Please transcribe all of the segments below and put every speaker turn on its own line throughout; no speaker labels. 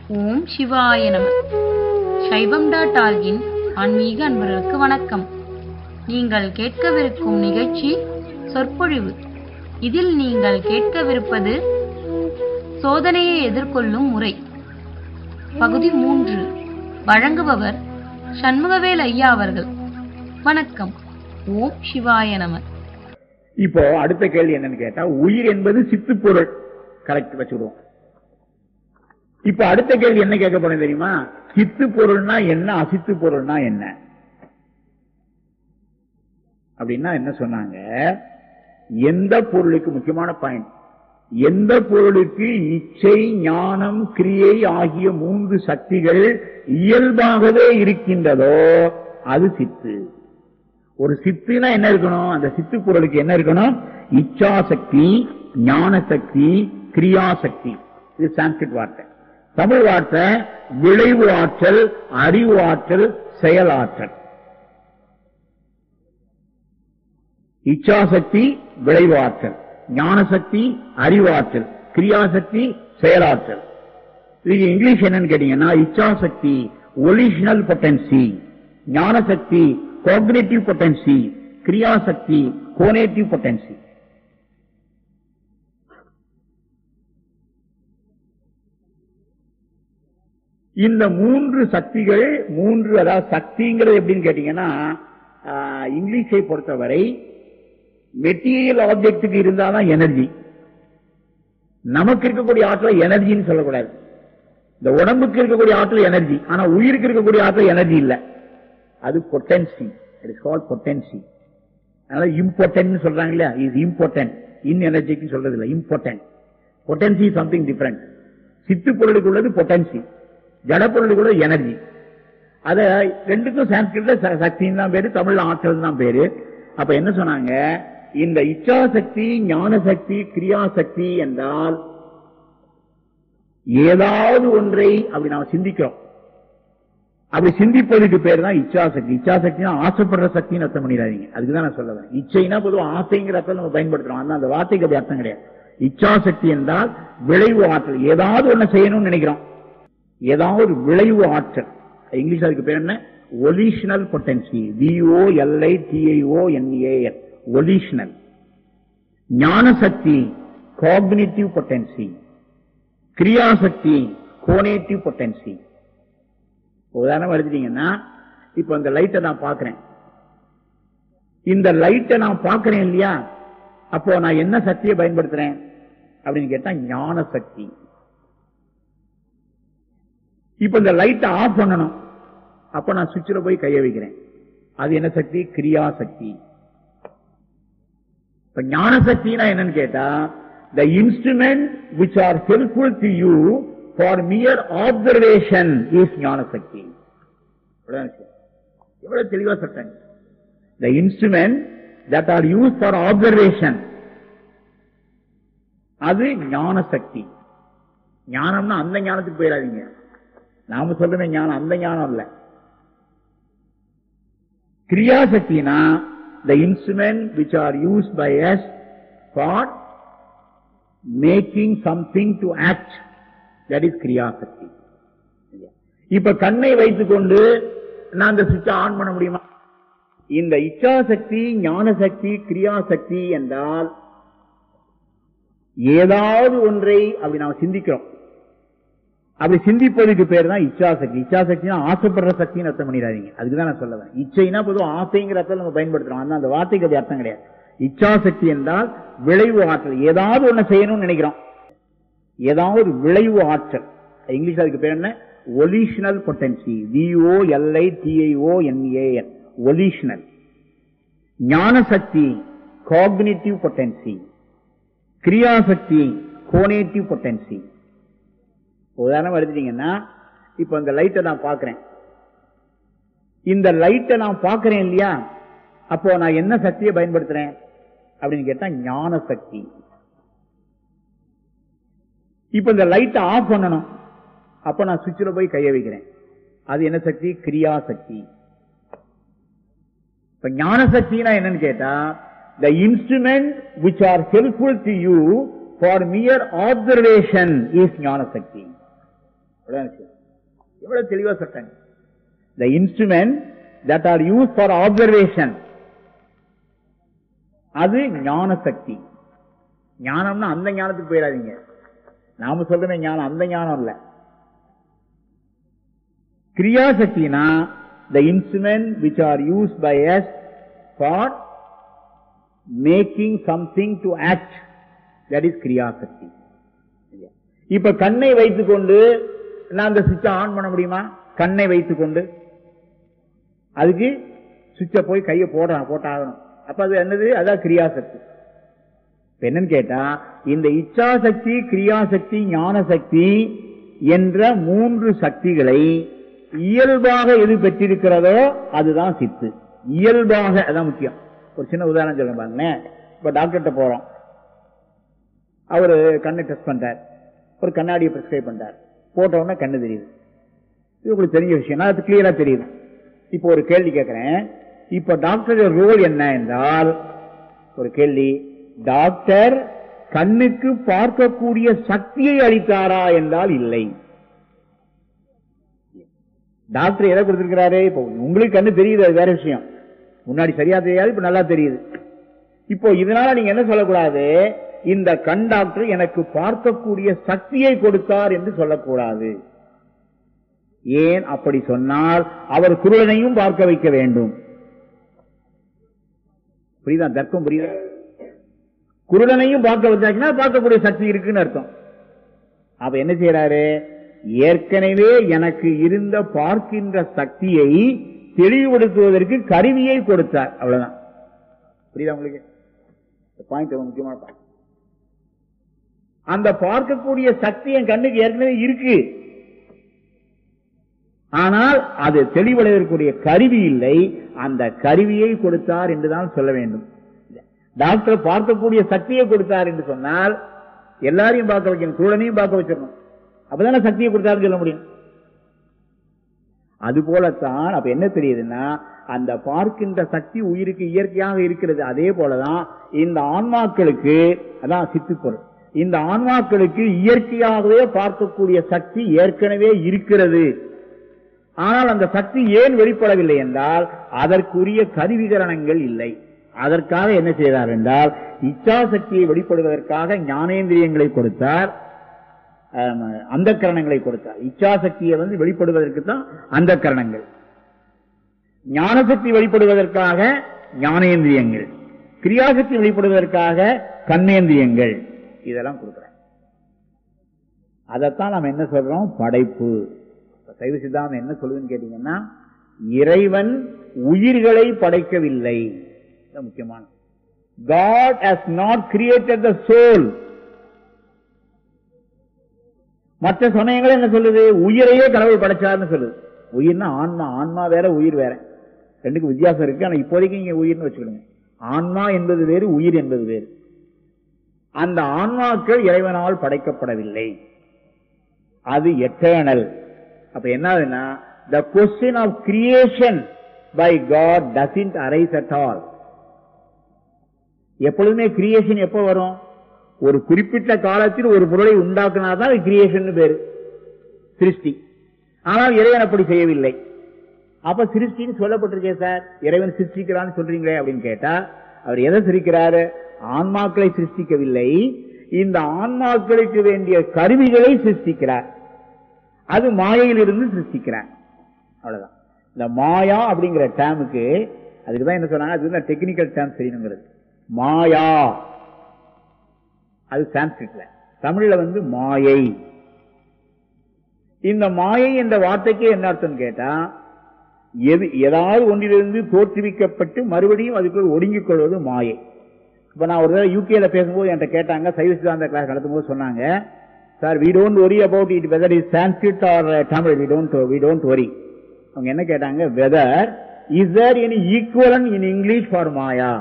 ஓம் சிவாய நம சைவம் டாட் ஆர்கின் ஆன்மீக அன்பர்களுக்கு வணக்கம் நீங்கள் கேட்கவிருக்கும் நிகழ்ச்சி சொற்பொழிவு இதில் நீங்கள் கேட்கவிருப்பது சோதனையை எதிர்கொள்ளும் முறை பகுதி மூன்று வழங்குபவர் சண்முகவேல் ஐயா அவர்கள் வணக்கம் ஓம் சிவாய நம
இப்போ அடுத்த கேள்வி என்னன்னு கேட்டா உயிர் என்பது சித்து பொருள் கரெக்ட் வச்சுடுவோம் இப்ப அடுத்த கேள்வி என்ன கேட்க போறேன் தெரியுமா சித்து பொருள்னா என்ன அசித்து பொருள்னா என்ன அப்படின்னா என்ன சொன்னாங்க எந்த பொருளுக்கு முக்கியமான பாயிண்ட் எந்த பொருளுக்கு இச்சை ஞானம் கிரியை ஆகிய மூன்று சக்திகள் இயல்பாகவே இருக்கின்றதோ அது சித்து ஒரு சித்துனா என்ன இருக்கணும் அந்த சித்து பொருளுக்கு என்ன இருக்கணும் இச்சா சக்தி ஞான சக்தி கிரியா சக்தி இது சான்ஸ்கிரிட் வார்த்தை தமிழ் வார்த்தை விளைவு ஆற்றல் அறிவு ஆற்றல் செயலாற்றல் இச்சாசக்தி விளைவு ஆற்றல் ஞான சக்தி அறிவாற்றல் கிரியாசக்தி செயலாற்றல் இது இங்கிலீஷ் என்னன்னு கேட்டீங்கன்னா இச்சாசக்தி ஒலிஷனல் பொட்டன்சி ஞான சக்தி கோக்னேட்டிவ் பொட்டன்சி கிரியாசக்தி கோனேட்டிவ் பொட்டன்சி இந்த மூன்று சக்திகள் மூன்று அதாவது சக்திங்கிறது எப்படின்னு கேட்டீங்கன்னா ஆஹ், இங்கிலீஷை பொறுத்தவரை மெட்டீரியல் ஆப்ஜெக்டுக்கு இருந்தாதான் எனர்ஜி நமக்கு இருக்கக்கூடிய ஆற்றல் எனர்ஜின்னு சொல்லக்கூடாது இந்த உடம்புக்கு இருக்கக்கூடிய ஆற்றல் எனர்ஜி ஆனா உயிருக்கு இருக்கக்கூடிய ஆற்றல் எனர்ஜி இல்ல அது potency it is call potency அதனால இம்பார்ட்டன்ட் சொல்றாங்க இல்லையா இஸ் இம்பார்ட்டன்ட் இன் எனர்ஜிக்கு சொல்றது இல்ல இம்பார்ட்டன்ட் பொட்டன்சி சம்திங் டிஃபரெண்ட் சித்து பொருளுக்கு உள்ளது பொட்டன்சி ஜட பொருளுக்கு உள்ளது எனர்ஜி அத ரெண்டுக்கும் சான்ஸ்கிரிட்ல ச- சக்தின்னு தான் பேரு தமிழ்ல ஆற்றல் தான் பேரு அப்ப என்ன சொன்னாங்க இந்த இச்சா சக்தி ஞான சக்தி கிரியா சக்தி என்றால் ஏதாவது ஒன்றை அப்படி நாம சிந்திக்கிறோம் அப்படி சிந்திப்பதுக்கு பேர் தான் இச்சாசக்தி இச்சாசக்தினா ஆசைப்படுற சக்தின்னு அர்த்தம் பண்ணிடாதீங்க அதுக்கு தான் நான் சொல்ல வரேன் இச்சைனா பொதுவா ஆசைங்கிற அர்த்தம் நம்ம பயன்படுத்துறோம் ஆனா அந்த வார்த்தைக்கு அப்படி அர்த்தம் கிடையாது இச்சாசக்தி என்றால் விளைவு ஆற்றல் ஏதாவது ஒண்ணு செய்யணும்னு நினைக்கிறோம் ஏதாவது ஒரு விளைவு ஆற்றல் இங்கிலீஷ் அதுக்கு பேர் என்ன volitional potency V O L I T I O N A L volitional ஞான சக்தி காக்னிட்டிவ் பொட்டன்சி கிரியாசக்தி கோனேட்டிவ் பொட்டன்சி உதாரணம் எடுத்துட்டீங்கன்னா இப்ப இந்த லைட்டை நான் பார்க்கிறேன் இந்த லைட்டை நான் பார்க்கிறேன் இல்லையா அப்போ நான் என்ன சக்தியை பயன்படுத்துறேன் அப்படின்னு கேட்டா ஞான சக்தி இப்ப இந்த லைட்டை ஆஃப் பண்ணணும் அப்ப நான் சுவிட்சில் போய் கைய வைக்கிறேன் அது என்ன சக்தி கிரியா சக்தி இப்ப ஞான சக்தினா என்னன்னு கேட்டா the instrument which are helpful to you for mere observation is ஞான சக்தி இவ்வளவுதான் விஷயம். எவ்வளவு தெளிவா சொல்றாங்க the instrument that are use for observation அது ஞான சக்தி ஞானம்னா அந்த ஞானத்துக்கு போயிடாதீங்க நாம சொல்லுமே ஞானம் அந்த ஞானம் இல்ல கிரியாசக்தினா the instrument which are use by us for making something to act that is கிரியாசக்தி இப்ப கண்ணை வைத்துக்கொண்டு நான் இந்த சுவிட்சை ஆன் பண்ண முடியுமா இந்த இச்சாசக்தி ஞான சக்தி கிரியாசக்தி என்றால் ஏதாவது ஒன்றை அப்படி நாம் சிந்திக்கிறோம் அப்படி சிந்திப்பதுக்கு பேர் தான் இச்சாசக்தி இச்சாசக்தினா ஆசைப்படுற சக்தின்னு அர்த்தம் பண்ணிடாதீங்க அதுக்கு தான் நான் சொல்லுவேன் இச்சைனா பொதுவாக ஆசைங்கிற அர்த்தம் நம்ம பயன்படுத்துறோம் ஆனா அந்த வார்த்தைக்கு அது அர்த்தம் கிடையாது இச்சாசக்தி என்றால் விளைவு ஆற்றல் ஏதாவது ஒண்ணு செய்யணும்னு நினைக்கிறோம் ஏதாவது ஒரு விளைவு ஆற்றல் இங்கிலீஷ் அதுக்கு பேர் என்ன volitional potency V O L I T I O N A N volitional ஞான சக்தி காக்னிட்டிவ் பொட்டன்சி கிரியாசக்தி கோனேட்டிவ் பொட்டன்சி உதாரணம் எடுத்துட்டீங்கன்னா இப்ப இந்த லைட்டை நான் பார்க்கிறேன் இந்த லைட்டை நான் பார்க்கிறேன் இல்லையா அப்போ நான் என்ன சக்தியை பயன்படுத்துறேன் அப்படின்னு கேட்டா ஞான சக்தி இப்ப இந்த லைட்டை ஆஃப் பண்ணணும் அப்ப நான் சுவிட்சில் போய் கைய வைக்கிறேன் அது என்ன சக்தி கிரியா சக்தி இப்ப ஞான சக்தினா என்னன்னு கேட்டா the instrument which are helpful to you for mere observation is ஞான சக்தி அவ்வளவுதான் விஷயம். எவ்வளவு தெளிவா சொல்றாங்க the instrument that are use for observation அது ஞான சக்தி ஞானம்னா அந்த ஞானத்துக்கு போயிடாதீங்க நாம சொல்றமே ஞானம் அந்த ஞானம் இல்ல கிரியாசக்தினா the instrument which are use by us for making something to act that is கிரியாசக்தி இப்ப கண்ணை வைத்துக்கொண்டு நான் அந்த சுவிட்சை ஆன் பண்ண முடியுமா கண்ணை வைத்துக்கொண்டு அதுக்கு சுவிட்சை போய் கையை போடுறான் போட்டாகணும் அப்ப அது என்னது அதான் கிரியாசக்தி இப்ப என்னன்னு கேட்டா இந்த இச்சாசக்தி கிரியாசக்தி ஞான சக்தி என்ற மூன்று சக்திகளை இயல்பாக எது பெற்றிருக்கிறதோ அதுதான் சித்து இயல்பாக அதான் முக்கியம் ஒரு சின்ன உதாரணம் சொல்றேன் பாருங்களேன் இப்ப டாக்டர்கிட்ட போறோம் அவரு கண்ணை டெஸ்ட் பண்றார் ஒரு கண்ணாடியை பிரிஸ்கிரைப் பண்றார் போட்ட உடனே கண்ணு தெரியுது இது உங்களுக்கு தெரிஞ்ச விஷயம் அது கிளியரா தெரியுது இப்போ ஒரு கேள்வி கேட்கிறேன் இப்ப டாக்டர் ரோல் என்ன என்றால் ஒரு கேள்வி டாக்டர் கண்ணுக்கு பார்க்கக்கூடிய சக்தியை அளித்தாரா என்றால் இல்லை டாக்டர் எதை கொடுத்திருக்கிறாரு இப்போ உங்களுக்கு கண்ணு தெரியுது அது வேற விஷயம் முன்னாடி சரியா தெரியாது இப்ப நல்லா தெரியுது இப்போ இதனால நீங்க என்ன சொல்லக்கூடாது இந்த கண் டாக்டர் எனக்கு பார்க்கக்கூடிய சக்தியை கொடுத்தார் என்று சொல்லக்கூடாது ஏன் அப்படி சொன்னால் அவர் குருடனையும் பார்க்க வைக்க வேண்டும் புரியுதா தர்க்கம் புரியுதா குருடனையும் பார்க்க வச்சாச்சுன்னா பார்க்கக்கூடிய சக்தி இருக்குன்னு அர்த்தம் அப்ப என்ன செய்யறாரு ஏற்கனவே எனக்கு இருந்த பார்க்கின்ற சக்தியை தெளிவுபடுத்துவதற்கு கருவியை கொடுத்தார் அவ்வளவுதான் புரியுதா உங்களுக்கு பாயிண்ட் முக்கியமான பாயிண்ட் அந்த பார்க்கக்கூடிய சக்தி என் கண்ணுக்கு ஏற்கனவே இருக்கு ஆனால் அது தெளிவடைவதற்குரிய கருவி இல்லை அந்த கருவியை கொடுத்தார் என்றுதான் சொல்ல வேண்டும் டாக்டர் பார்க்கக்கூடிய சக்தியை கொடுத்தார் என்று சொன்னால் எல்லாரையும் பார்க்க வைக்கணும் குருடனையும் பார்க்க வச்சிடணும் அப்பதானே சக்தியை கொடுத்தாருன்னு சொல்ல முடியும் அது போலத்தான் அப்ப என்ன தெரியுதுன்னா அந்த பார்க்கின்ற சக்தி உயிருக்கு இயற்கையாக இருக்கிறது அதே போலதான் இந்த ஆன்மாக்களுக்கு அதான் சித்துப்பொருள் இந்த ஆன்மாக்களுக்கு இயற்கையாகவே பார்க்கக்கூடிய சக்தி ஏற்கனவே இருக்கிறது ஆனால் அந்த சக்தி ஏன் வெளிப்படவில்லை என்றால் அதற்குரிய கருவிகரணங்கள் இல்லை அதற்காக என்ன செய்தார் என்றால் இச்சா சக்தியை வெளிப்படுவதற்காக ஞானேந்திரியங்களை கொடுத்தார் அந்த கரணங்களை கொடுத்தார் இச்சா சக்தியை வந்து வெளிப்படுவதற்கு தான் அந்த கரணங்கள் ஞானசக்தி வெளிப்படுவதற்காக ஞானேந்திரியங்கள் கிரியாசக்தி வெளிப்படுவதற்காக கண்ணேந்திரியங்கள் இதெல்லாம் கொடுக்கிறார் அதைத்தான் நாம் என்ன சொல்றோம் படைப்பு சைவ சித்தாந்தம் என்ன சொல்லுதுன்னு கேட்டீங்கன்னா இறைவன் உயிர்களை படைக்கவில்லை முக்கியமான God has not created the soul. மற்ற சமயங்கள் என்ன சொல்லுது உயிரையே கடவுள் படைச்சார்னு சொல்லுது உயிர்னா ஆன்மா ஆன்மா வேற உயிர் வேற ரெண்டுக்கு வித்தியாசம் இருக்கு ஆனா இப்போதைக்கு இங்க உயிர்னு வச்சுக்கணுங்க ஆன்மா என்பது வேறு உயிர் என்பது வேறு அந்த ஆன்மாக்கள் இறைவனால் படைக்கப்படவில்லை அது எட்டர்னல் அப்ப என்னதுன்னா the question of creation by God doesn't arise at all எப்பொழுதுமே கிரியேஷன் எப்ப வரும் ஒரு குறிப்பிட்ட காலத்தில் ஒரு பொருளை உண்டாக்குனாதான் கிரியேஷன் பேரு சிருஷ்டி ஆனால் இறைவன் அப்படி செய்யவில்லை அப்ப சிருஷ்டின்னு சொல்லப்பட்டிருக்கே சார் இறைவன் சிருஷ்டிக்கிறான்னு சொல்றீங்களே அப்படின்னு கேட்டா அவர் எதை சிரிக்கிறாரு ஆன்மாக்களை சிருஷ்டிக்கவில்லை இந்த ஆன்மாக்களுக்கு வேண்டிய கருவிகளை சிருஷ்டிக்கிறார் அது மாயையிலிருந்து சிருஷ்டிக்கிறார் அவ்வளவுதான் இந்த மாயா அப்படிங்கிற டேமுக்கு அதுக்கு தான் என்ன சொன்னாங்க அதுக்கு தான் டெக்னிக்கல் டேம் தெரியணுங்கிறது மாயா அது சான்ஸ்கிரிட்ல தமிழ்ல வந்து மாயை இந்த மாயை என்ற வார்த்தைக்கு என்ன அர்த்தம் கேட்டா எது ஏதாவது ஒன்றிலிருந்து தோற்றுவிக்கப்பட்டு மறுபடியும் அதுக்குள் ஒடுங்கிக் கொள்வது மாயை இப்ப நான் ஒரு தடவை யூகேல பேசும்போது என்கிட்ட கேட்டாங்க சைவ சித்தாந்த கிளாஸ் நடத்தும் போது சொன்னாங்க sir we don't worry about it whether is Sanskrit or Tamil we don't we don't worry அவங்க என்ன கேட்டாங்க whether is there any equivalent in English for maya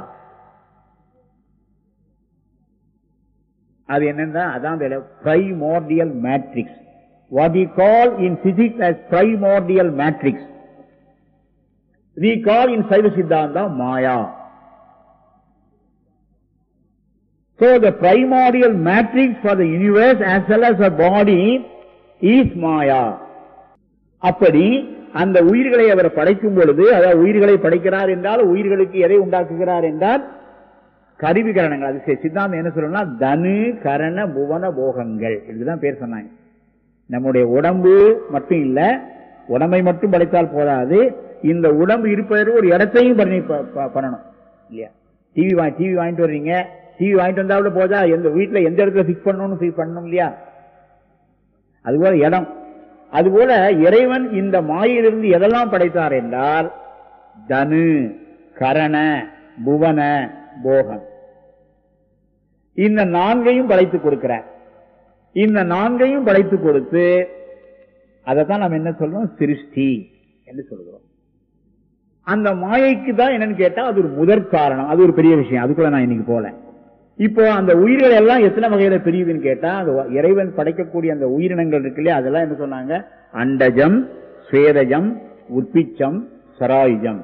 அது என்னன்னா அதான் primordial matrix what you call in physics as primordial matrix we call in Saiva Siddhantam Maya So the primordial matrix for the universe as well as the body is Maya. அப்படி அந்த உயிர்களை அவர் படைக்கும் பொழுது அதாவது உயிர்களை படைக்கிறார் என்றால் உயிர்களுக்கு எதை உண்டாக்குகிறார் என்றால் கருவி கரணங்கள் அது சி- சித்தாந்தம் என்ன சொல்லணும்னா தனு கரண புவன போகங்கள் இதுதான் பேர் சொன்னாங்க நம்முடைய உடம்பு மட்டும் இல்ல உடம்பை மட்டும் படைத்தால் போதாது இந்த உடம்பு இருப்பதற்கு ஒரு இடத்தையும் பண்ணி ப- ப- பண்ணணும் இல்லையா டிவி வாங்கி டிவி வாங்கிட்டு வர்றீங்க டிவி வாங்கிட்டு வந்தாவிட போதா எந்த வீட்டுல எந்த இடத்துல ஃபிக்ஸ் பண்ணணும்னு ஃபிக்ஸ் பண்ணணும் இல்லையா அதுபோல இடம் அதுபோல இறைவன் இந்த மாயிலிருந்து எதெல்லாம் படைத்தார் என்றால் தனு கரண புவன போகம் இந்த நான்கையும் படைத்து கொடுக்கிறார் இந்த நான்கையும் படைத்து கொடுத்து அதைத்தான் நம்ம என்ன சொல்றோம் சிருஷ்டி என்று சொல்கிறோம் அந்த மாயைக்கு தான் என்னன்னு கேட்டா அது ஒரு முதற் காரணம் அது ஒரு பெரிய விஷயம் அதுக்குள்ள நான் இன்னைக்கு போல இப்போ அந்த உயிர்கள் எல்லாம் எத்தனை வகையில பிரியுதுன்னு கேட்டா அந்த இறைவன் படைக்கக்கூடிய அந்த உயிரினங்கள் இருக்கு இல்லையா அதெல்லாம் என்ன சொன்னாங்க அண்டஜம் ஸ்வேதஜம் உற்பிச்சம் சராயுஜம்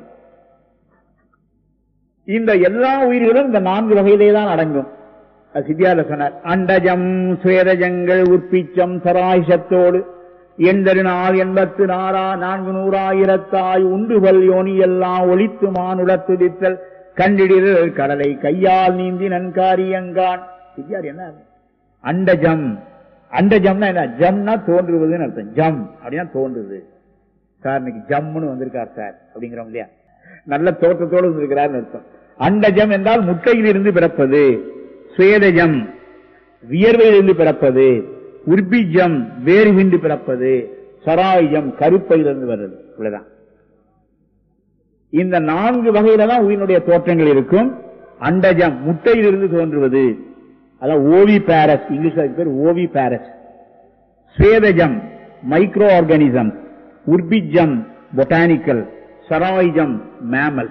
இந்த எல்லா உயிர்களும் இந்த நான்கு வகையிலே தான் அடங்கும் அது சித்தியால சொன்னார் அண்டஜம் சுவேதஜங்கள் உற்பிச்சம் சராயுஷத்தோடு எண்பது நாள் எண்பத்து நாறா நான்கு நூறாயிரத்தாய் உண்டுபல் யோனி எல்லாம் ஒளித்து மானுடத்துதித்தல் கண்டிடில் கடலை கையால் நீந்தி நன்காரியங்கான் சித்தியார் என்ன அண்டஜம் அண்டஜம்னா என்ன ஜம்னா தோன்றுவதுன்னு அர்த்தம் ஜம் அப்படின்னா தோன்றுது சார் இன்னைக்கு ஜம்முன்னு வந்திருக்கார் சார் அப்படிங்கிறோம் இல்லையா நல்ல தோற்றத்தோடு வந்திருக்கிறார் அர்த்தம் அண்டஜம் என்றால் முட்டையிலிருந்து பிறப்பது சுவேதஜம் வியர்வையிலிருந்து பிறப்பது உர்பிஜம் வேறு விண்டு பிறப்பது சராயுஜம் கருப்பையிலிருந்து வருது இவ்வளவுதான் இந்த நான்கு வகையில தான் உயிரினுடைய தோற்றங்கள் இருக்கும் அண்டஜம் முட்டையிலிருந்து தோன்றுவது அதான் ஓவி பாரஸ் இங்கிலீஷ்ல அதுக்கு பேர் ஓவி பாரஸ் ஸ்வேதஜம் மைக்ரோ ஆர்கானிசம் உர்பிஜம் பொட்டானிக்கல் சராயுஜம் மேமல்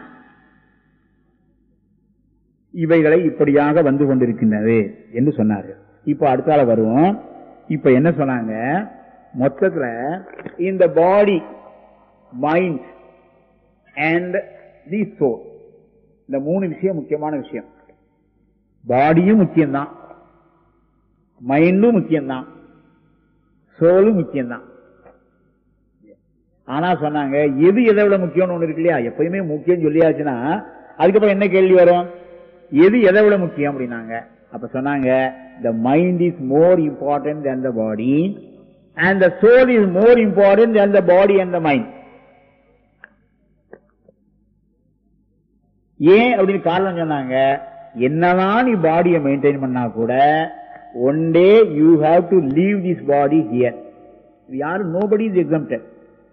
இவைகளை இப்படியாக வந்து கொண்டிருக்கின்றது என்று சொன்னார்கள் இப்ப அடுத்தால வருவோம் இப்ப என்ன சொன்னாங்க மொத்தத்துல இந்த body mind and the soul இந்த மூணு விஷயம் முக்கியமான விஷயம் பாடியும் முக்கியம்தான் மைண்டும் முக்கியம்தான் சோலும் முக்கியம்தான் ஆனா சொன்னாங்க எது எதை விட முக்கியம்னு ஒண்ணு இருக்கு இல்லையா எப்பயுமே முக்கியம் சொல்லியாச்சுன்னா அதுக்கப்புறம் என்ன கேள்வி வரும் எது எதை விட முக்கியம் அப்படின்னாங்க அப்ப சொன்னாங்க the mind is more important than the body and the soul is more important than the body and the mind ஏன் அப்படின்னு காரணம் சொன்னாங்க என்னதான் நீ பாடியை மெயின்டைன் பண்ணா கூட one day you have to leave this body here யாரும் நோபடி இஸ் எக்ஸம்டட்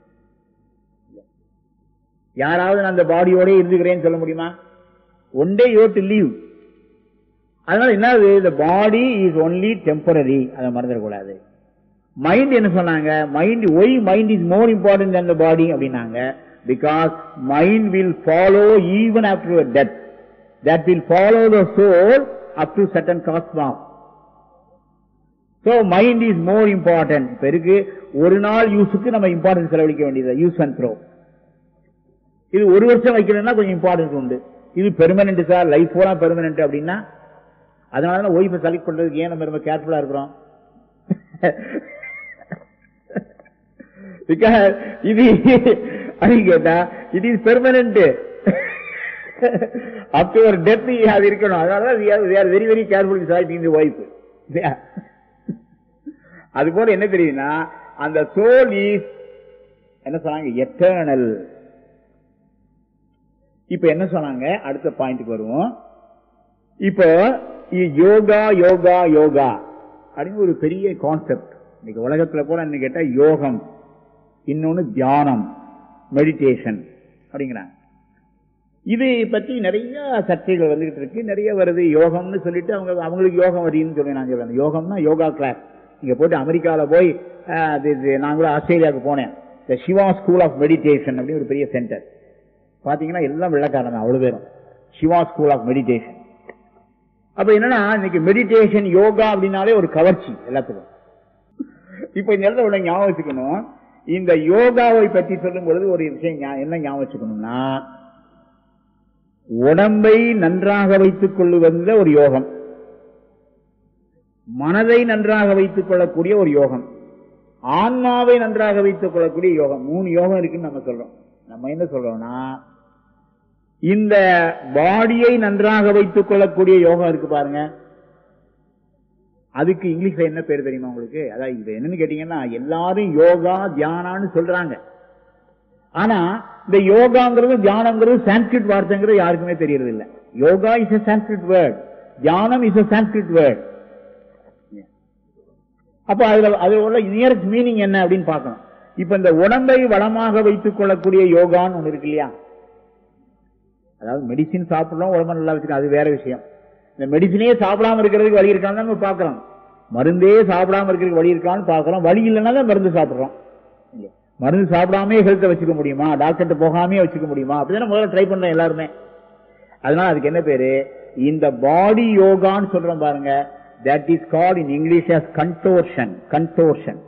யாராவது நான் அந்த பாடியோட இருந்துக்கிறேன்னு சொல்ல முடியுமா one day you to leave அதனால என்னது இந்த பாடி இஸ் ஒன்லி டெம்பரரி அதை மறந்துடக்கூடாது மைண்ட் என்ன சொன்னாங்க mind why mind is more important than the body அப்படின்னாங்க because mind will follow even after death that will follow the soul up to சட்டன் cosmos so mind is more important இப்ப இருக்கு ஒரு நாள் யூஸுக்கு நம்ம இம்பார்ட்டன்ஸ் செலவழிக்க வேண்டியது யூஸ் அண்ட் த்ரோ இது ஒரு வருஷம் வைக்கணும்னா கொஞ்சம் இம்பார்ட்டன்ஸ் உண்டு இது பெர்மனன்ட் சார் லைஃப் பூரா பெர்மனன்ட் அப்படின்னா அதனால தான் ஒய்ஃபை செலக்ட் பண்றதுக்கு ஏன் நம்ம ரொம்ப கேர்ஃபுல்லா இருக்கிறோம் Because இது அப்படின்னு கேட்டா it is permanent up to death அது இருக்கணும் அதனால very very careful selecting the wife அது போல என்ன தெரியுதுன்னா அந்த சோல் இஸ் என்ன சொன்னாங்க எட்டர்னல் இப்ப என்ன சொன்னாங்க அடுத்த பாயிண்ட்க்கு வருவோம் இப்போ இ- யோகா யோகா யோகா அப்படின்னு ஒரு பெரிய கான்செப்ட் இன்னைக்கு உலகத்துல கூட என்ன கேட்டா யோகம் இன்னொன்னு தியானம் மெடிடேஷன் அப்படிங்கிறாங்க இது பத்தி நிறைய சர்ச்சைகள் வந்துகிட்டு இருக்கு நிறைய வருது யோகம்னு சொல்லிட்டு அவங்க அவங்களுக்கு யோகம் வருதுன்னு சொல்லி நான் சொல்றேன் யோகம்னா யோகா கிளாஸ் இங்க போயிட்டு அமெரிக்கால போய் அஹ், அது இது நான் கூட ஆஸ்திரேலியாவுக்கு போனேன் இந்த சிவா ஸ்கூல் ஆஃப் மெடிடேஷன் அப்படின்னு ஒரு பெரிய சென்டர் பாத்தீங்கன்னா எல்லாம் வெள்ளக்காரன் தான் அவ்வளவு பேரும் சிவா ஸ்கூல் ஆஃப் மெடிடேஷன் அப்ப என்னன்னா இன்னைக்கு மெடிடேஷன் யோகா அப்படின்னாலே ஒரு கவர்ச்சி எல்லாத்துக்கும் இப்ப இந்த இடத்துல உள்ள ஞாபகம் வச்சுக்கணும் இந்த யோகாவை பற்றி சொல்லும் பொழுது ஒரு விஷயம் ஞா- என்ன ஞாபகம் வச்சுக்கணும்னா உடம்பை நன்றாக வைத்துக் கொள்ளுவதில் ஒரு யோகம் மனதை நன்றாக வைத்துக் கொள்ளக்கூடிய ஒரு யோகம் ஆன்மாவை நன்றாக வைத்துக் கொள்ளக்கூடிய யோகம் மூணு யோகம் இருக்குன்னு நம்ம சொல்றோம் நம்ம என்ன சொல்றோம்னா இந்த பாடியை நன்றாக வைத்துக் கொள்ளக்கூடிய யோகம் இருக்கு பாருங்க அதுக்கு இங்கிலீஷ்ல என்ன பேர் தெரியுமா உங்களுக்கு அதாவது இது என்னன்னு கேட்டீங்கன்னா எல்லாரும் யோகா தியானான்னு சொல்றாங்க ஆனா இந்த யோகாங்கிறது தியானங்கிறது சான்ஸ்கிரிட் வார்த்தைங்கிறது யாருக்குமே தெரியறது இல்ல yoga is a Sanskrit word dhyanam is a Sanskrit word அப்ப அதுல அது உள்ள நியரஸ்ட் மீனிங் என்ன அப்படின்னு பார்க்கணும் இப்ப இந்த உடம்பை வளமாக வைத்துக் கொள்ளக்கூடிய யோகான்னு ஒண்ணு இருக்கு இல்லையா அதாவது மெடிசின் சாப்பிடலாம் உடம்பு நல்லா வச்சுக்கலாம் அது வேற விஷயம் இந்த மெடிசினே சாப்பிடாம இருக்கிறதுக்கு வழி இருக்கான்னு நம்ம பார்க்கலாம் மருந்தே சாப்பிடாம இருக்கிறதுக்கு வழி இருக்கான்னு பார்க்கறோம் வழி இல்லைன்னா தான் மருந்து சாப்பிடுறோம் இல்லையா? மருந்து சாப்பிடாமே ஹெல்த்தை வச்சுக்க முடியுமா டாக்டர்கிட்ட போகாமே வச்சுக்க முடியுமா அப்படிதான் முதல்ல ட்ரை பண்றோம் எல்லாருமே அதனால அதுக்கு என்ன பேரு இந்த பாடி யோகான்னு சொல்றோம் பாருங்க that is called in English as contortion contortion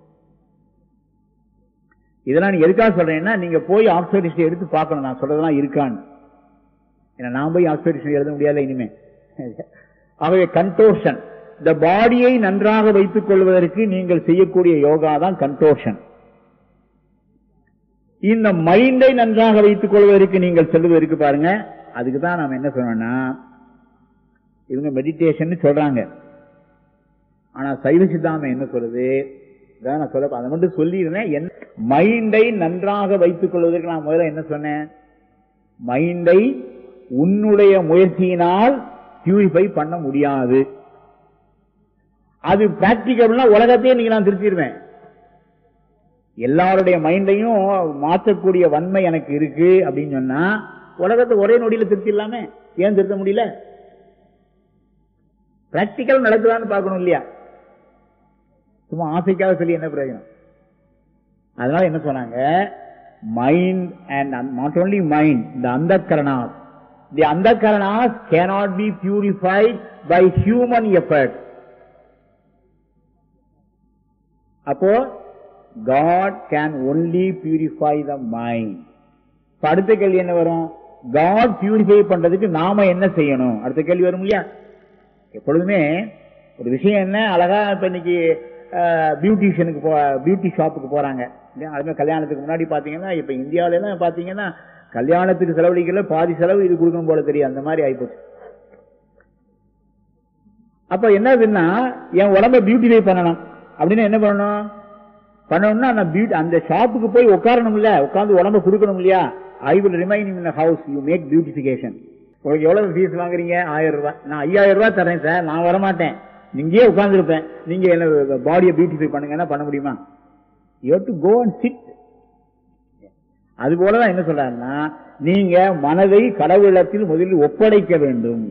இதெல்லாம் நீ எதுக்காக சொல்றேன்னா நீங்க போய் ஆக்ஸ்போர்ட் ஹிஸ்டரி எடுத்து பார்க்கணும் நான் சொல்றதெல்லாம் இருக்கான்னு ஏன்னா நான் போய் ஆக்ஸ்போர்ட் ஹிஸ்டரி எழுத முடியாது இனிமே ஆகவே கன்டோர்ஷன் இந்த பாடியை நன்றாக வைத்துக் கொள்வதற்கு நீங்கள் செய்யக்கூடிய யோகா தான் கன்டோர்ஷன் இந்த மைண்டை நன்றாக வைத்துக் கொள்வதற்கு நீங்கள் செல்வது இருக்கு பாருங்க அதுக்கு தான் நாம என்ன சொன்னோம்னா இவங்க மெடிடேஷன் சொல்றாங்க ஆனா சைவ சித்தாந்தம் என்ன சொல்லுது இதான் நான் சொல்ல அதை மட்டும் சொல்லிடுறேன் என் மைண்டை நன்றாக வைத்துக் கொள்வதற்கு நான் முதல்ல என்ன சொன்னேன் மைண்டை உன்னுடைய முயற்சியினால் பியூரிஃபை பண்ண முடியாது அது பிராக்டிகபிள்னா உலகத்தையே நீங்க நான் திருத்திடுவேன் எல்லாருடைய மைண்டையும் மாற்றக்கூடிய வன்மை எனக்கு இருக்கு அப்படின்னு சொன்னா உலகத்தை ஒரே நொடியில திருத்திடலாமே ஏன் திருத்த முடியல பிராக்டிக்கல் நடக்குதான்னு பார்க்கணும் இல்லையா சும்மா ஆசைக்காக சொல்லி என்ன பிரயோஜனம் அதனால என்ன சொன்னாங்க mind and not only mind the அந்த கரணாஸ் தி அந்த karanas cannot be purified by human effort அப்போ God can only purify the mind அடுத்த கேள்வி என்ன வரும் காட் பியூரிஃபை பண்றதுக்கு நாம என்ன செய்யணும் அடுத்த கேள்வி வரும் இல்லையா எப்பொழுதுமே ஒரு விஷயம் என்ன அழகா இப்ப இன்னைக்கு பியூட்டிஷியனுக்கு போ பியூட்டி ஷாப்புக்கு போறாங்க இல்லையா? அதுமாதிரி கல்யாணத்துக்கு முன்னாடி பாத்தீங்கன்னா இப்ப இந்தியாவில எல்லாம் பாத்தீங்கன்னா கல்யாணத்துக்கு செலவழிக்கல பாதி செலவு இது கொடுக்கணும் போல தெரியும் அந்த மாதிரி ஆயிப்போச்சு அப்ப என்னதுன்னா என் உடம்ப பியூட்டிஃபை பண்ணணும் அப்படின்னு என்ன பண்ணணும் பண்ணணும்னா அந்த பியூட்டி அந்த ஷாப்புக்கு போய் உட்காரணும் இல்ல உட்கார்ந்து உடம்ப கொடுக்கணும் இல்லையா I will remain in house you make beautification உங்களுக்கு எவ்வளவு ஃபீஸ் வாங்குறீங்க ஆயிரம் ரூபாய் நான் ஐயாயிரம் ரூபாய் தரேன் சார் நான் வரமாட்டேன் நீங்கே உட்கார்ந்துருப்பேன் நீங்க என்ன பாடியை பியூட்டிஃபை பண்ணுங்கன்னா பண்ண முடியுமா you to go and sit அது போலதான் என்ன சொல்றாருன்னா நீங்க மனதை கடவுளத்தில் முதலில் ஒப்படைக்க வேண்டும்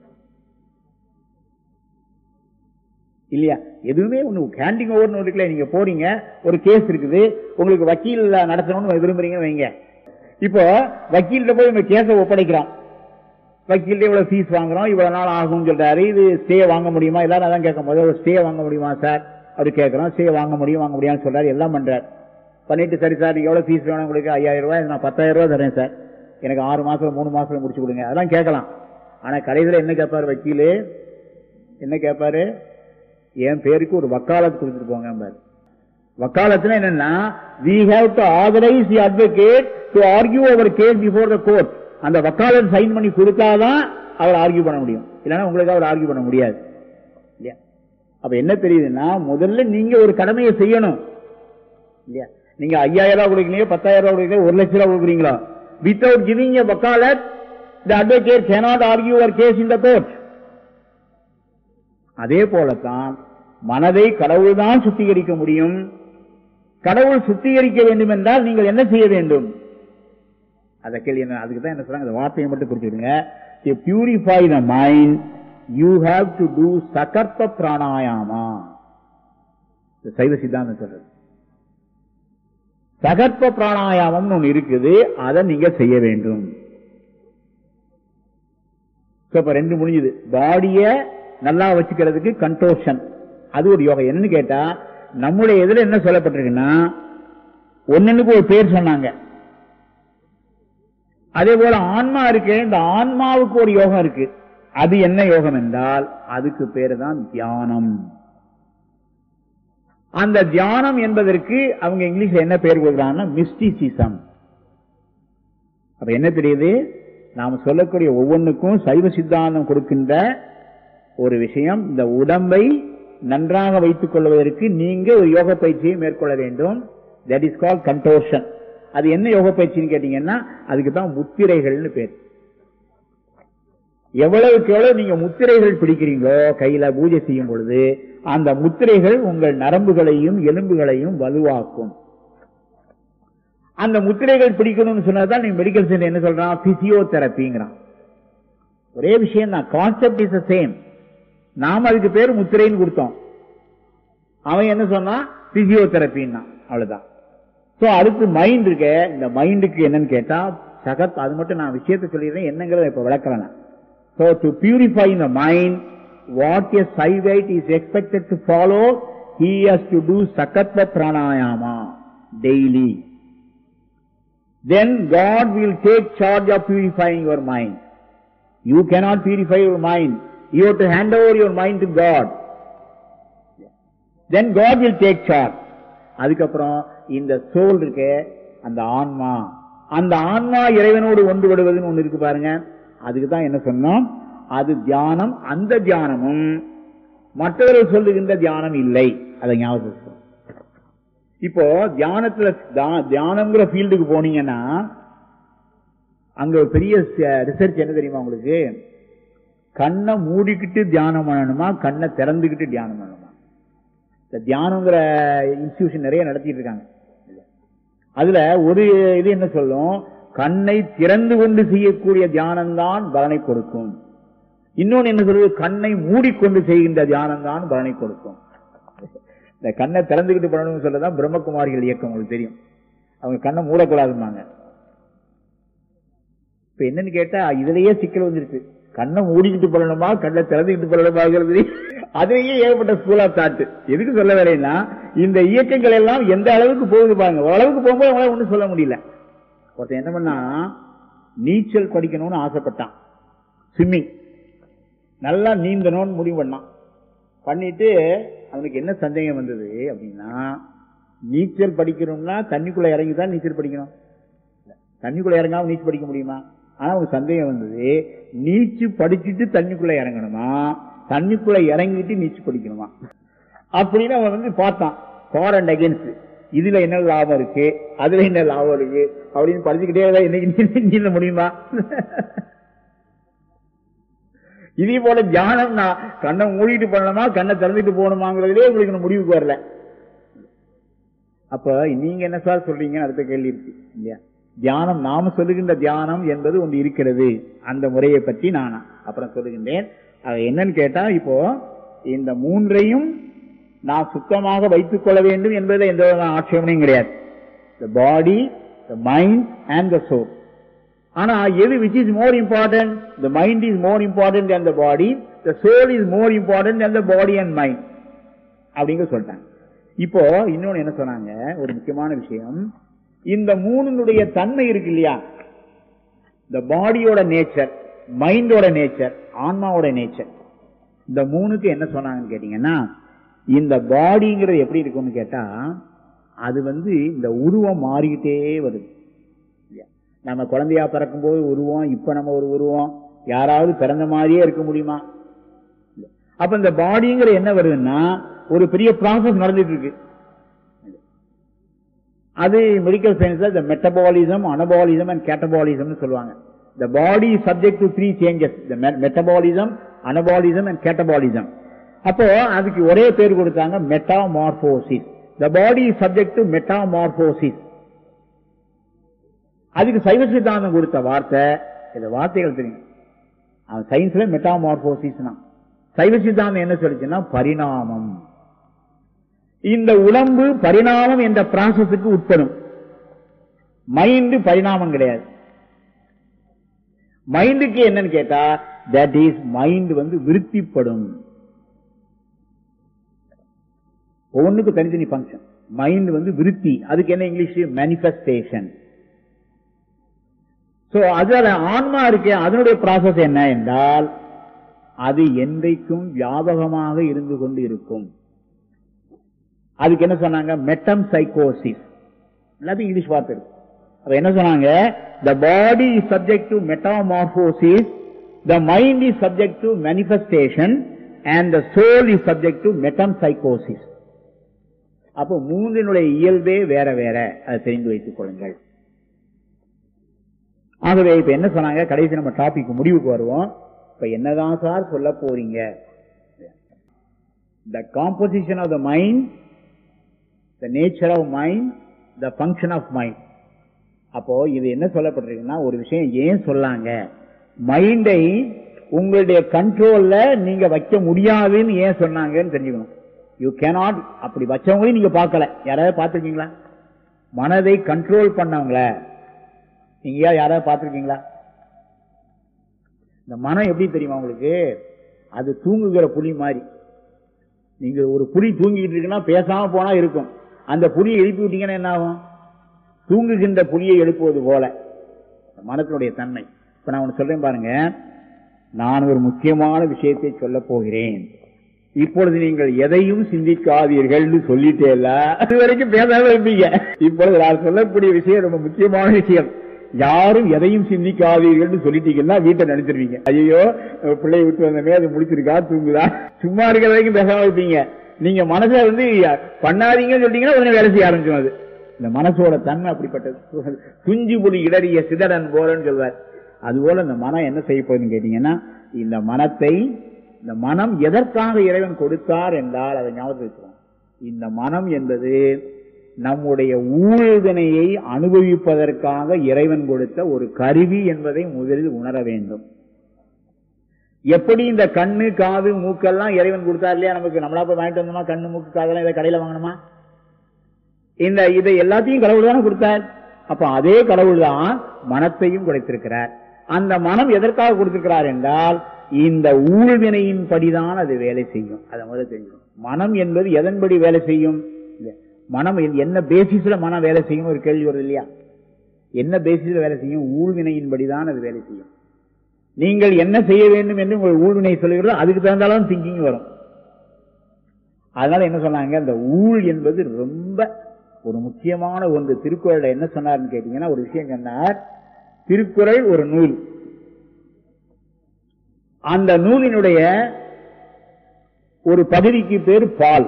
இல்லையா எதுவுமே ஒண்ணு ஹேண்டிங் ஓவர்னு இருக்குல்ல நீங்க போறீங்க ஒரு கேஸ் இருக்குது உங்களுக்கு வக்கீல் நடத்தணும்னு விரும்புறீங்கன்னு வைங்க இப்போ வக்கீல்கிட்ட போய் உங்க கேஸை ஒப்படைக்கிறோம் வக்கீல்கிட்ட இவ்வளவு ஃபீஸ் வாங்குறோம் இவ்வளவு நாள் ஆகும்னு சொல்றாரு இது ஸ்டே வாங்க முடியுமா எல்லாரும் அதான் கேட்கும் போது ஒரு ஸ்டே வாங்க முடியுமா சார் அப்படி கேட்கறோம் ஸ்டே வாங்க முடியும் வாங்க முடியாதுன்னு சொல்றாரு எல்லாம் பண்றாரு பண்ணிட்டு சரி சார் நீங்க எவ்வளவு ஃபீஸ் வேணும் உங்களுக்கு ஐயாயிரம் ரூபாய் நான் பத்தாயிரம் ரூபாய் தரேன் சார் எனக்கு ஆறு மாசம் மூணு மாசத்துல முடிச்சு கொடுங்க அதெல்லாம் கேட்கலாம் ஆனா கடைசியில என்ன கேட்பாரு வக்கீலு என்ன கேட்பாரு என் பேருக்கு ஒரு வக்காலத்து கொடுத்துட்டு போங்க பாரு வக்காலத்துல என்னன்னா we have to authorize the advocate to argue our case before the court அந்த வக்காலத் சைன் பண்ணி கொடுத்தாதான் அவர் ஆர்கியூ பண்ண முடியும் இல்லைன்னா உங்களுக்கு அவர் ஆர்கியூ பண்ண முடியாது இல்லையா அப்ப என்ன தெரியுதுன்னா முதல்ல நீங்க ஒரு கடமையை செய்யணும் இல்லையா நீங்க ஐயாயிரம் ரூபாய் கொடுக்கறீங்க பத்தாயிரம் ரூபாய் கொடுக்கறீங்க ஒரு லட்சம் ரூபாய் கொடுக்குறீங்களா வித்தவுட் கிவிங் எ வக்காலத் the advocate cannot argue your case in the court அதே போலத்தான் மனதை கடவுள் தான் சுத்திகரிக்க முடியும் கடவுள் சுத்திகரிக்க வேண்டும் என்றால் நீங்கள் என்ன செய்ய வேண்டும் அத கேள்வி என்ன அதுக்கு தான் என்ன சொல்றாங்க அந்த வார்த்தையை மட்டும் குறிச்சிடுங்க purify the mind you have to do sagarbha pranayama இது சைவ சித்தாந்தம் சொல்றது சகர்ப்ப பிராணாயாமம்னு ஒண்ணு இருக்குது அதை நீங்க செய்ய வேண்டும் So, இப்ப ரெண்டு முடிஞ்சது பாடிய நல்லா வச்சுக்கிறதுக்கு கன்ட்ரோஷன் அது ஒரு யோகா என்னன்னு கேட்டா நம்முடைய இதுல என்ன சொல்லப்பட்டிருக்குன்னா ஒன்னுக்கு ஒரு பேர் சொன்னாங்க அதே போல ஆன்மா இருக்கு இந்த ஆன்மாவுக்கு ஒரு யோகம் இருக்கு அது என்ன யோகம் என்றால் அதுக்கு பேரு தான் தியானம் அந்த தியானம் என்பதற்கு அவங்க இங்கிலீஷ்ல என்ன பெயர் கொடுக்குறாங்கன்னா மிஸ்டிசிசம் அப்ப என்ன தெரியுது நாம் சொல்லக்கூடிய ஒவ்வொன்றுக்கும் சைவ சித்தாந்தம் கொடுக்கின்ற ஒரு விஷயம் இந்த உடம்பை நன்றாக வைத்துக் கொள்வதற்கு நீங்க ஒரு யோக பயிற்சியை மேற்கொள்ள வேண்டும் தட் இஸ் கால் கண்டோஷன் அது என்ன யோக பயிற்சின்னு கேட்டீங்கன்னா அதுக்கு தான் முத்திரைகள்னு பேர் எவ்வளவுக்கு எவ்வளவு நீங்க முத்திரைகள் பிடிக்கிறீங்களோ கையில பூஜை செய்யும் பொழுது அந்த முத்திரைகள் உங்கள் நரம்புகளையும் எலும்புகளையும் வலுவாக்கும் அந்த முத்திரைகள் பிடிக்கணும்னு சொன்னதான் நீங்க மெடிக்கல் சென்டர் என்ன சொல்றான் பிசியோதெரப்பிங்கிறான் ஒரே விஷயம் தான் கான்செப்ட் இஸ் சேம் நாம அதுக்கு பேர் முத்திரைன்னு கொடுத்தோம் அவன் என்ன சொன்னா பிசியோதெரப்பின்னா அவ்வளவுதான் சோ அடுத்து மைண்ட் இருக்க இந்த மைண்டுக்கு என்னன்னு கேட்டா சகத் அது மட்டும் நான் விஷயத்தை சொல்லிடுறேன் என்னங்கிறத இப்ப விளக்கலாம் So to purify the mind, what a Saivite is expected to follow, he has to do Sakatva Pranayama daily. Then God will take charge of purifying your mind. You cannot purify your mind. You have to hand over your mind to God. Then God will take charge. அதுக்கப்புறம் இந்த soul இருக்க அந்த ஆன்மா அந்த ஆன்மா இறைவனோடு ஒன்று விடுவதுன்னு ஒண்ணு இருக்கு பாருங்க அதுக்கு தான் என்ன சொன்னோம் அது தியானம் அந்த தியானமும் மற்றவர்கள் சொல்லுகின்ற தியானம் இல்லை அதை ஞாபகம் வச்சுக்கணும். இப்போ தியானத்துல தா- தியானம்ங்கிற ஃபீல்டுக்கு போனீங்கன்னா அங்க ஒரு பெரிய ரிசர்ச் என்ன தெரியுமா உங்களுக்கு கண்ணை மூடிக்கிட்டு தியானம் பண்ணணுமா கண்ணை திறந்துக்கிட்டு தியானம் பண்ணணுமா இந்த தியானங்கிற இன்ஸ்டிடியூஷன் நிறைய நடத்திட்டு இருக்காங்க அதுல ஒரு இது என்ன சொல்லும் கண்ணை திறந்து கொண்டு செய்யக்கூடிய தியானம் தான் பலனை கொடுக்கும் இன்னொன்னு என்ன சொல்றது கண்ணை மூடிக்கொண்டு செய்கின்ற தியானம் தான் பலனை கொடுக்கும் இந்த கண்ணை திறந்துகிட்டு பண்ணணும்னு சொல்லதான் பிரம்மகுமாரிகள் இயக்கம் உங்களுக்கு தெரியும் அவங்க கண்ணை மூடக்கூடாதுமாங்க இப்ப என்னன்னு கேட்டா இதுலயே சிக்கல் வந்துருச்சு கண்ணை மூடிக்கிட்டு பண்ணணுமா கண்ணை திறந்துக்கிட்டு பண்ணணுமாங்கிறது அதுலயே ஏகப்பட்ட ஸ்கூல் ஆஃப் தாட் எதுக்கு சொல்ல வரேன்னா இந்த இயக்கங்கள் எல்லாம் எந்த அளவுக்கு போகுது பாருங்க ஓரளவுக்கு போகும்போது அவங்களால ஒண்ணும் சொல்ல முடியல ஒருத்தன் என்ன பண்ணா நீச்சல் படிக்கணும்னு ஆசைப்பட்டான் ஸ்விம்மிங் நல்லா நீந்தணும்னு முடிவு பண்ணான் பண்ணிட்டு அவனுக்கு என்ன சந்தேகம் வந்தது அப்படின்னா நீச்சல் படிக்கணும்னா தண்ணிக்குள்ள இறங்கி தான் நீச்சல் படிக்கணும் தண்ணிக்குள்ள இறங்காம நீச்சல் படிக்க முடியுமா ஆனா அவனுக்கு சந்தேகம் வந்தது நீச்சு படிச்சுட்டு தண்ணிக்குள்ள இறங்கணுமா தண்ணிக்குள்ள இறங்கிட்டு நீச்சு படிக்கணுமா அப்படின்னு அவன் வந்து பார்த்தான் ஃபார் அண்ட் அகேன்ஸ்ட் இதுல என்ன லாபம் இருக்கு அதுல என்ன லாபம் இருக்கு அப்படின்னு படிச்சுக்கிட்டே இருந்தா என்னைக்கு நீ- நீந்த முடியுமா இதே போல தியானம் நான் கண்ணை மூடிட்டு பண்ணணுமா கண்ணை திறந்துட்டு போகணுமாங்கிறதுலே உங்களுக்கு இன்னும் முடிவுக்கு வரல அப்ப நீங்க என்ன சார் சொல்றீங்க அடுத்த கேள்வி இருக்கு இல்லையா தியானம் நாம சொல்லுகின்ற தியானம் என்பது ஒன்று இருக்கிறது அந்த முறையை பற்றி நான் அப்புறம் சொல்லுகின்றேன் அது என்னன்னு கேட்டா இப்போ இந்த மூன்றையும் நான் சுத்தமாக வைத்துக் கொள்ள வேண்டும் என்பதில் எந்த விதமான ஆட்சேபனையும் கிடையாது the body the mind and the soul ஆனா எது which is more important the mind is more important than the body the soul is more important than the body and mind அப்படிங்க சொல்லிட்டாங்க இப்போ இன்னொன்னு என்ன சொன்னாங்க ஒரு முக்கியமான விஷயம் இந்த மூணுனுடைய தன்மை இருக்கு இல்லையா இந்த பாடியோட நேச்சர் மைண்டோட நேச்சர் ஆன்மாவோட நேச்சர் இந்த மூணுக்கு என்ன சொன்னாங்கன்னு கேட்டீங்கன்னா இந்த பாடிங்கிறது எப்படி இருக்கும்னு கேட்டா அது வந்து இந்த உருவம் மாறிக்கிட்டே வருது இல்லையா? நம்ம குழந்தையா பிறக்கும்போது உருவம் இப்ப நம்ம ஒரு உருவம் யாராவது பிறந்த மாதிரியே இருக்க முடியுமா இல்ல. அப்ப இந்த பாடிங்கிற என்ன வருதுன்னா ஒரு பெரிய ப்ராசஸ் நடந்துட்டு இருக்கு அது மெடிக்கல் சயின்ஸ்ல இந்த மெட்டபாலிசம் அனபாலிசம் அண்ட் கேட்டபாலிசம்னு சொல்லுவாங்க the body is subject to three changes the me- metabolism anabolism and catabolism அப்போ அதுக்கு ஒரே பேர் கொடுத்தாங்க metamorphosis the body is subject to metamorphosis அதுக்கு சைவ சித்தாந்தம் கொடுத்த வார்த்தை இந்த வார்த்தைகள் தெரியும் அவன் சயின்ஸ்ல மெட்டாமார்போசிஸ்னா சைவ சித்தாந்தம் என்ன சொல்லுச்சுன்னா பரிணாமம் இந்த உடம்பு பரிணாமம் என்ற ப்ராசஸுக்கு உட்படும் மைண்ட் பரிணாமம் கிடையாது மைண்டுக்கு என்னன்னு கேட்டா தட் இஸ் மைண்ட் வந்து விருத்திப்படும் ஒவ்வொன்றுக்கு தனித்தனி ஃபங்க்ஷன் மைண்ட் வந்து விருத்தி அதுக்கு என்ன இங்கிலீஷ் மேனிஃபெஸ்டேஷன் சோ அதுல ஆன்மா இருக்கே அதனுடைய ப்ராசஸ் என்ன என்றால் அது என்றைக்கும் வியாபகமாக இருந்து கொண்டு இருக்கும் அதுக்கு என்ன சொன்னாங்க மெட்டம் சைக்கோசிஸ் எல்லாத்தையும் இங்கிலீஷ் வார்த்தை இருக்கு அப்ப என்ன சொன்னாங்க the body is subject to metamorphosis the mind is subject to manifestation and the soul is subject to metempsychosis அப்போ மூன்றினுடைய இயல்பே வேற வேற அதை தெரிந்து வைத்துக் கொள்ளுங்கள் ஆகவே இப்ப என்ன சொன்னாங்க கடைசி நம்ம டாபிக் முடிவுக்கு வருவோம் இப்ப என்னதான் சார் சொல்ல போறீங்க the composition of the mind the nature of mind the function of mind அப்போ இது என்ன சொல்லப்பட்டிருக்குன்னா ஒரு விஷயம் ஏன் சொல்லாங்க மைண்டை உங்களுடைய கண்ட்ரோல்ல நீங்க வைக்க முடியாதுன்னு ஏன் சொன்னாங்கன்னு தெரிஞ்சுக்கணும் யூ கேனாட் அப்படி வச்சவங்களையும் நீங்க பார்க்கல யாராவது பார்த்திருக்கீங்களா மனதை கண்ட்ரோல் பண்ணவங்கள நீங்க யாராவது பார்த்திருக்கீங்களா இந்த மனம் எப்படி தெரியுமா உங்களுக்கு அது தூங்குகிற புலி மாதிரி நீங்க ஒரு புலி தூங்கிட்டு இருக்குன்னா பேசாம போனா இருக்கும் அந்த புலியை எழுப்பி விட்டீங்கன்னா என்ன ஆகும் தூங்குகின்ற புலியை எழுப்புவது போல மனத்தினுடைய தன்மை இப்ப நான் ஒண்ணு சொல்றேன் பாருங்க நான் ஒரு முக்கியமான விஷயத்தை சொல்ல போகிறேன் இப்பொழுது நீங்கள் எதையும் சிந்திக்காதீர்கள் சொல்லிட்டே இல்ல அது வரைக்கும் பேசாம இருப்பீங்க இப்பொழுது நான் சொல்லக்கூடிய விஷயம் ரொம்ப முக்கியமான விஷயம் யாரும் எதையும் சிந்திக்காதீர்கள் சொல்லிட்டீங்கன்னா வீட்டை நினைச்சிருவீங்க ஐயோ பிள்ளைய விட்டு வந்தமே அது முடிச்சிருக்கா தூங்குதா சும்மா இருக்கிற வரைக்கும் பேசாம இருப்பீங்க நீங்க மனசுல வந்து பண்ணாதீங்கன்னு சொல்லிட்டீங்கன்னா உடனே வேலை செய்ய ஆரம்பிக்கும் அது இந்த மனசோட தன்மை அப்படிப்பட்டது துஞ்சி புலி இடறிய சிதறன் போலன்னு சொல்வார் அதுபோல இந்த மனம் என்ன செய்ய போகுதுன்னு கேட்டீங்கன்னா இந்த மனத்தை இந்த மனம் எதற்காக இறைவன் கொடுத்தார் என்றால் அதை ஞாபகம் வச்சுக்கணும் இந்த மனம் என்பது நம்முடைய ஊழ்வினையை அனுபவிப்பதற்காக இறைவன் கொடுத்த ஒரு கருவி என்பதை முதலில் உணர வேண்டும் எப்படி இந்த கண்ணு காது மூக்கெல்லாம் இறைவன் கொடுத்தார் இல்லையா நமக்கு நம்மளா போய் வாங்கிட்டு வந்தோமா கண்ணு மூக்கு காதெல்லாம் இதை கடையில வாங்கணுமா இந்த இதை எல்லாத்தையும் கடவுள் தானே கொடுத்தார் அப்ப அதே கடவுள் தான் மனத்தையும் கொடுத்திருக்கிறார் அந்த மனம் எதற்காக கொடுத்திருக்கிறார் என்றால் இந்த ஊழ்வினையின் படிதான் அது வேலை செய்யும் அதை முதல்ல தெரிஞ்சுக்கணும் மனம் என்பது எதன்படி வேலை செய்யும் மனம் என்ன பேசிஸ்ல மனம் வேலை செய்யும் ஒரு கேள்வி வருது இல்லையா என்ன பேசிஸ்ல வேலை செய்யும் ஊழ்வினையின்படி தான் அது வேலை செய்யும் நீங்கள் என்ன செய்ய வேண்டும் என்று உங்கள் ஊழ்வினை சொல்லுகிறதோ அதுக்கு தகுந்தாலும் திங்கிங் வரும் அதனால என்ன சொன்னாங்க அந்த ஊழ் என்பது ரொம்ப ஒரு முக்கியமான ஒன்று திருக்குறள் என்ன சொன்னார்னு கேட்டீங்கன்னா ஒரு விஷயம் சொன்னார் திருக்குறள் ஒரு நூல் அந்த நூலினுடைய ஒரு பகுதிக்கு பேர் பால்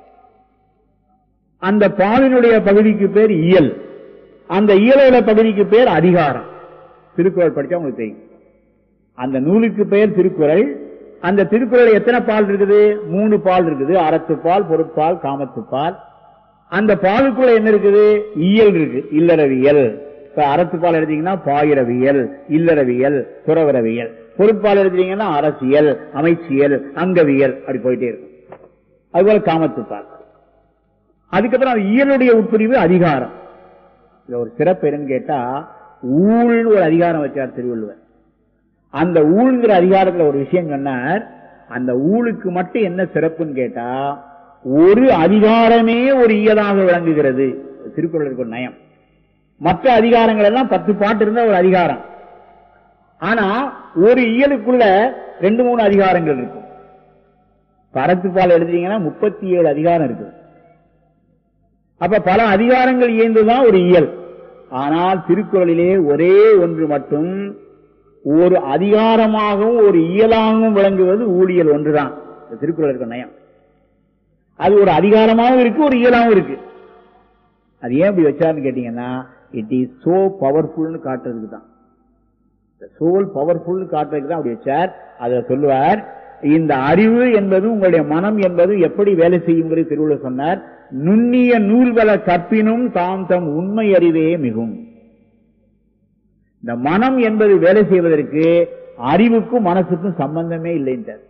அந்த பாலினுடைய பகுதிக்கு பேர் இயல் அந்த இயலோட பகுதிக்கு பேர் அதிகாரம் திருக்குறள் படிச்சா உங்களுக்கு தெரியும் அந்த நூலுக்கு பெயர் திருக்குறள் அந்த திருக்குறள் எத்தனை பால் இருக்குது மூணு பால் இருக்குது அறத்து பால் பொருட்பால் காமத்து பால் அந்த பாலுக்குள்ள என்ன இருக்குது இயல் இருக்கு இல்லறவியல் அறத்துப்பால் எடுத்தீங்கன்னா பாயிரவியல் இல்லறவியல் துறவரவியல் பொருட்பால் எடுத்தீங்கன்னா அரசியல் அமைச்சியல் அங்கவியல் அப்படி போயிட்டே இருக்கும் அதுபோல காமத்துப்பால் அதுக்கப்புறம் அது இயலுடைய உட்பிரிவு அதிகாரம் இது ஒரு சிறப்பு என்னன்னு கேட்டா ஊழ்னு ஒரு அதிகாரம் வச்சார் திருவள்ளுவர் அந்த ஊழ்ங்கிற அதிகாரத்துல ஒரு விஷயம் சொன்னார் அந்த ஊழுக்கு மட்டும் என்ன சிறப்புன்னு கேட்டா ஒரு அதிகாரமே ஒரு இயலாக விளங்குகிறது திருக்குறளுக்கு ஒரு நயம் மற்ற அதிகாரங்கள் எல்லாம் பத்து பாட்டு இருந்த ஒரு அதிகாரம் ஆனா ஒரு இயலுக்குள்ள ரெண்டு மூணு அதிகாரங்கள் இருக்கும் பரத்துப்பால் எழுதிங்கன்னா முப்பத்தி ஏழு அதிகாரம் இருக்குது அப்ப பல அதிகாரங்கள் இயந்துதான் ஒரு இயல் ஆனால் திருக்குறளிலே ஒரே ஒன்று மட்டும் ஒரு அதிகாரமாகவும் ஒரு இயலாகவும் விளங்குவது ஊழியல் ஒன்றுதான் திருக்குறள் இருக்க நயம் அது ஒரு அதிகாரமாகவும் இருக்கு ஒரு இயலாகவும் இருக்கு அது ஏன் இப்படி வச்சாருன்னு கேட்டீங்கன்னா இட் இஸ் சோ பவர்ஃபுல்னு காட்டுறதுக்கு தான் சோல் பவர்ஃபுல் காட்டுறதுக்கு தான் அப்படி வச்சார் அதை சொல்லுவார் இந்த அறிவு என்பது உங்களுடைய மனம் என்பது எப்படி வேலை செய்யுங்கிறது திருவள்ளுவர் சொன்னார் நுண்ணிய நூல்வள கற்பினும் தாம் தம் உண்மை அறிவே மிகும் இந்த மனம் என்பது வேலை செய்வதற்கு அறிவுக்கும் மனசுக்கும் சம்பந்தமே இல்லைன்றார்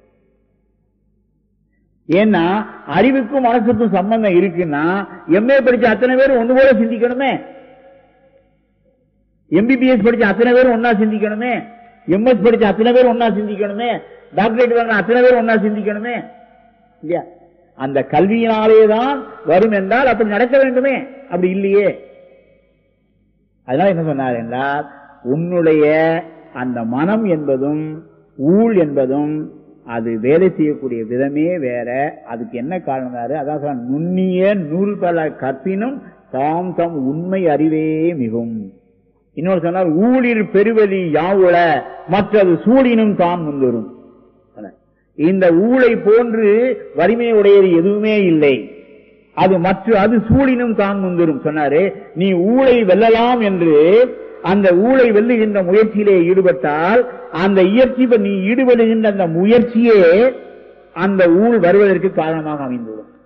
ஏன்னா அறிவுக்கும் மனசுக்கும் சம்பந்தம் இருக்குன்னா எம்ஏ படிச்ச அத்தனை பேர் ஒண்ணு போல சிந்திக்கணுமே எம்பிபிஎஸ் படிச்ச அத்தனை பேரும் ஒன்னா சிந்திக்கணுமே எம்எஸ் படிச்ச அத்தனை பேர் ஒன்னா சிந்திக்கணுமே டாக்டரேட் வாங்கின அத்தனை பேர் ஒன்னா சிந்திக்கணுமே இல்லையா அந்த கல்வியினாலே தான் வரும் என்றால் அப்படி நடக்க வேண்டுமே அப்படி இல்லையே அதனால என்ன சொன்னார் என்றால் உன்னுடைய அந்த மனம் என்பதும் ஊழ் என்பதும் அது வேலை செய்யக்கூடிய விதமே வேற அதுக்கு என்ன காரணம் அதான் சொல்றான், நுண்ணிய நூல் பல கற்பினும் தாம் தம் உண்மை அறிவே மிகும் இன்னொரு சொன்னார் ஊழில் பெருவெளி யாவுள மற்றது சூழினும் தான் முன்வரும் இந்த ஊழை போன்று வலிமை உடையது எதுவுமே இல்லை அது மற்ற அது சூழினும் தான் முன்வரும் சொன்னாரு நீ ஊழை வெல்லலாம் என்று அந்த ஊழை வெல்லுகின்ற முயற்சியிலே ஈடுபட்டால் அந்த இயற்சி நீ ஈடுபடுகின்ற அந்த முயற்சியே அந்த ஊழ் வருவதற்கு காரணமாக அமைந்துவிடும்